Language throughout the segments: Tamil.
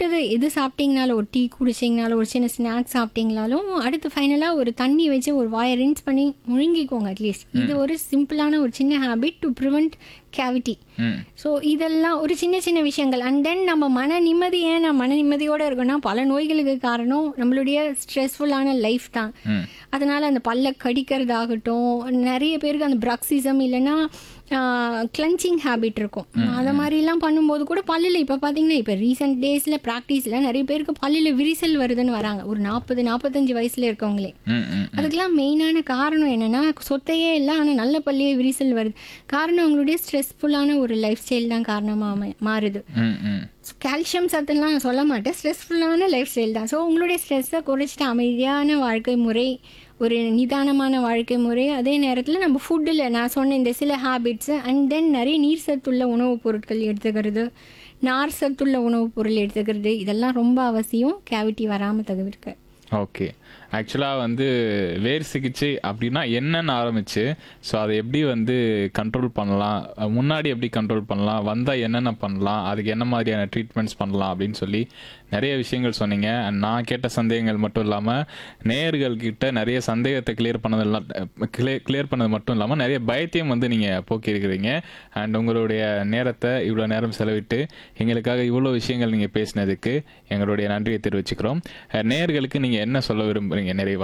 சாப்பிட்டது எது சாப்பிட்டீங்கனாலும் ஒரு டீ குடிச்சிங்கனாலும் ஒரு சின்ன ஸ்நாக்ஸ் சாப்பிட்டீங்கனாலும் அடுத்து ஃபைனலாக ஒரு தண்ணி வச்சு ஒரு வாயை ரின்ஸ் பண்ணி முழுங்கிக்கோங்க அட்லீஸ்ட் இது ஒரு சிம்பிளான ஒரு சின்ன ஹேபிட் டு ப்ரிவெண்ட் கேவிட்டி ம் ஸோ இதெல்லாம் ஒரு சின்ன சின்ன விஷயங்கள் அண்ட் தென் நம்ம மன நிம்மதி ஏன் நான் மன நிம்மதியோடு இருக்கோம்னா பல நோய்களுக்கு காரணம் நம்மளுடைய ஸ்ட்ரெஸ்ஃபுல்லான லைஃப் தான் ம் அதனால் அந்த பல்ல கடிக்கிறதாகட்டும் நிறைய பேருக்கு அந்த ப்ரக்சிசம் இல்லைன்னா கிளன்ச்சிங் ஹேபிட் இருக்கும் அதை மாதிரிலாம் பண்ணும்போது கூட பல்லில் இப்போ பார்த்தீங்கன்னா இப்போ ரீசெண்ட் டேஸில் ப்ராக்டிஸில் நிறைய பேருக்கு பல்லில் விரிசல் வருதுன்னு வராங்க ஒரு நாற்பது நாற்பத்தஞ்சு வயசில் இருக்கவங்களே ம் ம் அதுக்கெல்லாம் மெயினான காரணம் என்னன்னா சொத்தையே இல்லை ஆனால் நல்ல பள்ளியே விரிசல் வருது காரணம் அவங்களுடைய ஸ்ட்ரெஸ்ஃபுல்லான ஒரு லைஃப் ஸ்டைல் தான் காரணமாக மாறுது ம் ம் கால்சியம் சத்துலாம் நான் சொல்ல மாட்டேன் ஸ்ட்ரெஸ்ஃபுல்லான லைஃப் ஸ்டைல் தான் ஸோ உங்களுடைய ஸ்ட்ரெஸ்ஸை குறைச்சிட்டு அமைதியான வாழ்க்கை முறை ஒரு நிதானமான வாழ்க்கை முறை அதே நேரத்தில் நம்ம ஃபுட்டில் நான் சொன்ன இந்த சில ஹேபிட்ஸு அண்ட் தென் நிறைய நீர் சத்துள்ள உணவுப் பொருட்கள் எடுத்துக்கிறது நார் சத்துள்ள உணவுப் பொருள் எடுத்துக்கிறது இதெல்லாம் ரொம்ப அவசியம் கேவிட்டி வராமல் தவிர்க்க ஓகே ஆக்சுவலாக வந்து வேர் சிகிச்சை அப்படின்னா என்னன்னு ஆரம்பிச்சு ஸோ அதை எப்படி வந்து கண்ட்ரோல் பண்ணலாம் அஹ் முன்னாடி எப்படி கண்ட்ரோல் பண்ணலாம் வந்தால் என்னென்ன பண்ணலாம் அதுக்கு என்ன மாதிரியான ட்ரீட்மெண்ட்ஸ் பண்ணலாம் அப்படின்னு சொல்லி நிறைய விஷயங்கள் சொன்னீங்க And நான் கேட்ட சந்தேகங்கள் மட்டும் இல்லாமல் நேயர்கள் கிட்ட நிறைய சந்தேகத்தை கிளியர் பண்ணதெல்லாம் கிளியர் கிளியர் பண்ணது மட்டும் இல்லாமல் நிறைய பயத்தையும் வந்து நீங்கள் போக்கியிருக்கிறீங்க அண்ட் உங்களுடைய நேரத்தை இவ்வளோ நேரம் செலவிட்டு எங்களுக்காக இவ்வளோ விஷயங்கள் நீங்கள் பேசினதுக்கு எங்களுடைய நன்றியை தெரிவிச்சுக்கிறோம் அஹ் நேயர்களுக்கு நீங்கள் என்ன சொல்ல விரும்புறீங்க நிறைவா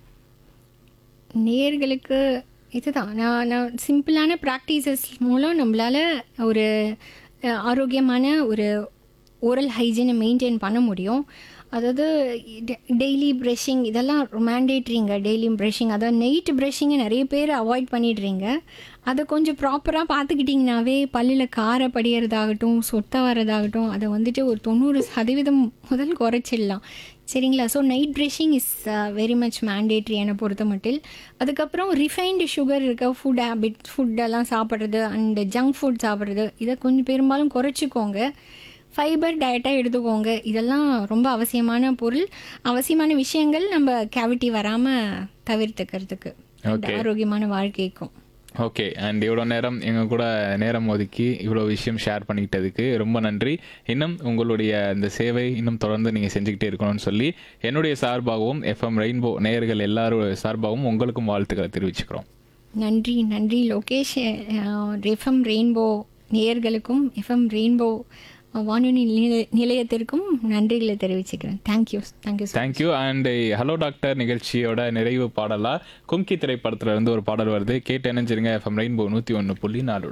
நேர்களுக்கு இதுதான் நான் நான் சிம்பிளான ப்ராக்டிசஸ் மூலம் நம்மளால் ஒரு அஹ், ஆரோக்கியமான ஒரு ஓரல் ஹைஜீனை மெயின்டைன் பண்ண முடியும் அதாவது டெய்லி ப்ரஷிங் இதெல்லாம் மேண்டேட்ரிங்க டெய்லி ப்ரஷிங் அதாவது நைட் ப்ரஷிங்கை நிறைய பேர் அவாய்ட் பண்ணிடுறீங்க அதை கொஞ்சம் ப்ராப்பராக பார்த்துக்கிட்டிங்கனாவே பல்லில் காரை படியறதாகட்டும் சொத்தை வரதாகட்டும் அதை வந்துட்டு ஒரு தொண்ணூறு சதவீதம் முதல் குறைச்சிடலாம் சரிங்களா so night brushing is very much mandatory என்னை பொறுத்த மட்டில் அதுக்கப்புறம் ரிஃபைன்டு சுகர் இருக்க ஃபுட் ஹேபிட் ஃபுட்டெல்லாம் சாப்பிட்றது அண்ட் ஜங்க் ஃபுட் சாப்பிட்றது இதை கொஞ்சம் பெரும்பாலும் குறைச்சிக்கோங்க ஃபைபர் டயட்டாக எடுத்துக்கோங்க இதெல்லாம் ரொம்ப அவசியமான பொருள் அவசியமான விஷயங்கள் நம்ம கேவிட்டி வராமல் தவிர்த்துக்கிறதுக்கு இந்த Okay. ஆரோக்கியமான வாழ்க்கைக்கும் ஓகே அண்ட் இவ்வளோ நேரம் எங்கள் கூட நேரம் ஒதுக்கி இவ்வளோ விஷயம் ஷேர் பண்ணிக்கிட்டதுக்கு ரொம்ப நன்றி இன்னும் உங்களுடைய இந்த சேவை இன்னும் தொடர்ந்து நீங்கள் செஞ்சுக்கிட்டே இருக்கணும்னு சொல்லி என்னுடைய சார்பாகவும் எஃப்எம் ரெயின்போ நேயர்கள் எல்லாரும் சார்பாகவும் உங்களுக்கும் வாழ்த்துக்களை தெரிவிச்சுக்கிறோம் நன்றி நன்றி லோகேஷ் எஃப்எம் ரெயின்போ நேயர்களுக்கும் எஃப்எம் ரெயின்போ வானொலி நிலைய- நிலையத்திற்கும் நன்றிகளை தெரிவிச்சுக்கிறேன் thank you thank you thank you and hello doctor நிகழ்ச்சியோட நிறைவு பாடலா கும்கி திரைப்படத்துல இருந்து ஒரு பாடல் வருது கேட்டு இணைஞ்சிருங்க எஃப்எம் ரெயின்போ நூற்றி ஒன்று புள்ளி நாலு